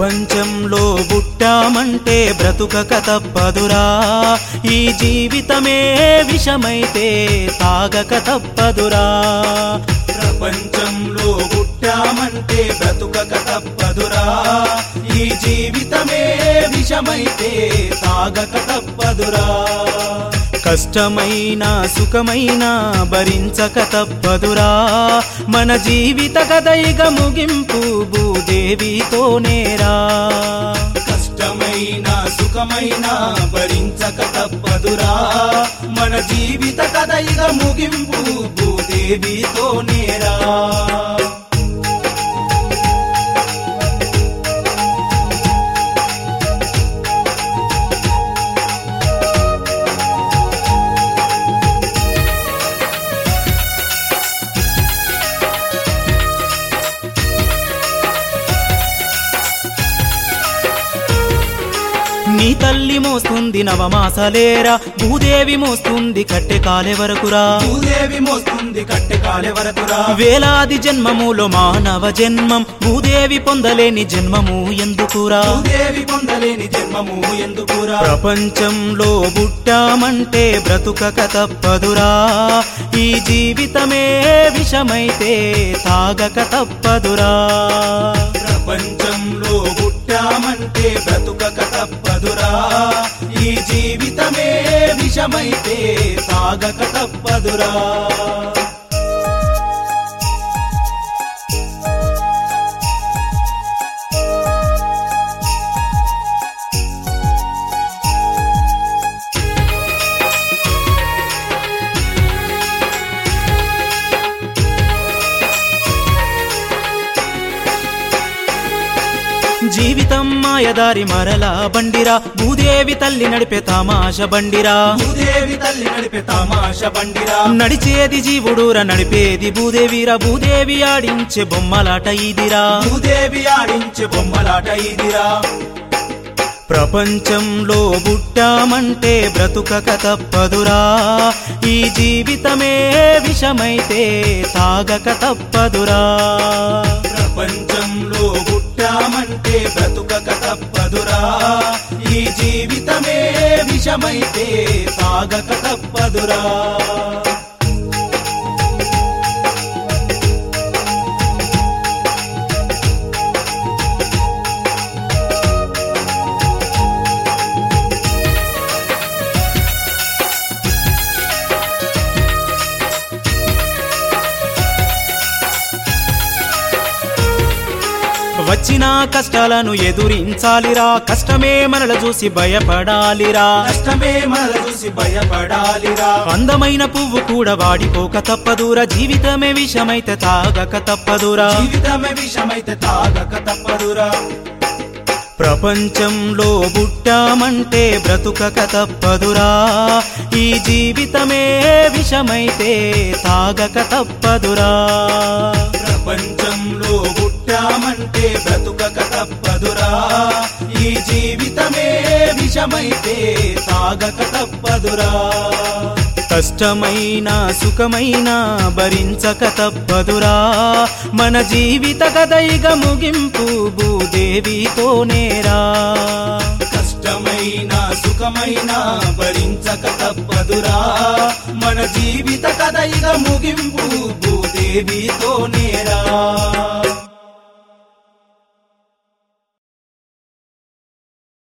ప్రపంచంలో పుట్టామంటే బ్రతుకక తప్పదురా ఈ జీవితమే విషమైతే తాగక తప్పదురా ప్రపంచంలో పుట్టామంటే బ్రతుకక తప్పదురా ఈ జీవితమే విషమైతే తాగక తప్పదురా కష్టమైన సుఖమైన భరించక తప్పదురా మన జీవిత కదయిగ ముగింపు భూదేవితోనేరా కష్టమైన సుఖమైన భరించక తప్పదురా మన జీవిత కదయిగ ముగింపు భూదేవితోనేరా నీ తల్లి మోస్తుంది నవమాసలేరా భూదేవి మోస్తుంది కట్టె కాలే వరకురా భూదేవి మోస్తుంది కట్టె కాలే వరకురా వేలాది జన్మములో మానవ జన్మం భూదేవి పొందలేని జన్మము ఎందుకురా భూదేవి పొందలేని జన్మము ఎందుకురా ప్రపంచంలో పుట్టామంటే బ్రతుకక తప్పదురా ఈ జీవితమే విషమైతే తాగక తప్పదురా ప్రపంచంలో పుట్టామంటే బ్రతుకక తప్పదురా ఈ జీవితమే విషమైతే తాగక తప్పదురా జీవితం మాయదారి మరలా బండిరా భూదేవి తల్లి నడిపే తమాష బండిరా భూదేవి తల్లి నడిపే తమాష బండిరా నడిచేది జీవుడురా నడిపేది భూదేవిరా భూదేవి ఆడించే బొమ్మలాట ఇదిరా భూదేవి ఆడించే బొమ్మలాట ఇదిరా ప్రపంచంలో పుట్టామంటే బ్రతుకక తప్పదురా ఈ జీవితమే విషమైతే తాగక తప్పదురా ప్రపంచంలో పుట్టామంటే బ్రతుకక తప్పదురా ఈ జీవితమే విషమైతే తాగక తప్పదురా వచ్చిన కష్టాలను ఎదురించాలిరా కష్టమే మనల చూసి భయపడాలిరా కష్టమే మనల చూసి భయపడాలిరా అందమైన పువ్వు కూడా వాడిపోక తప్పదురా జీవితమే విషమైతే తాగక తప్పదురా జీవితమే విషమైతే తాగక తప్పదురా ప్రపంచంలో పుట్టామంటే బ్రతుకక తప్పదురా ఈ జీవితమే విషమైతే తాగక తప్పదురా ప్రపంచంలో పుట్టామంటే బ్రతుకక తప్పదురా ఈ జీవితమే విషమైతే తాగక తప్పదురా కష్టమైన సుఖమైన భరించక తప్పదురా మన జీవిత కదయిగ ముగింపు భూదేవితోనేరా కష్టమైన సుఖమైన భరించక తప్పదురా మన జీవిత కథ ఇక ముగింపు భూదేవితోనేరా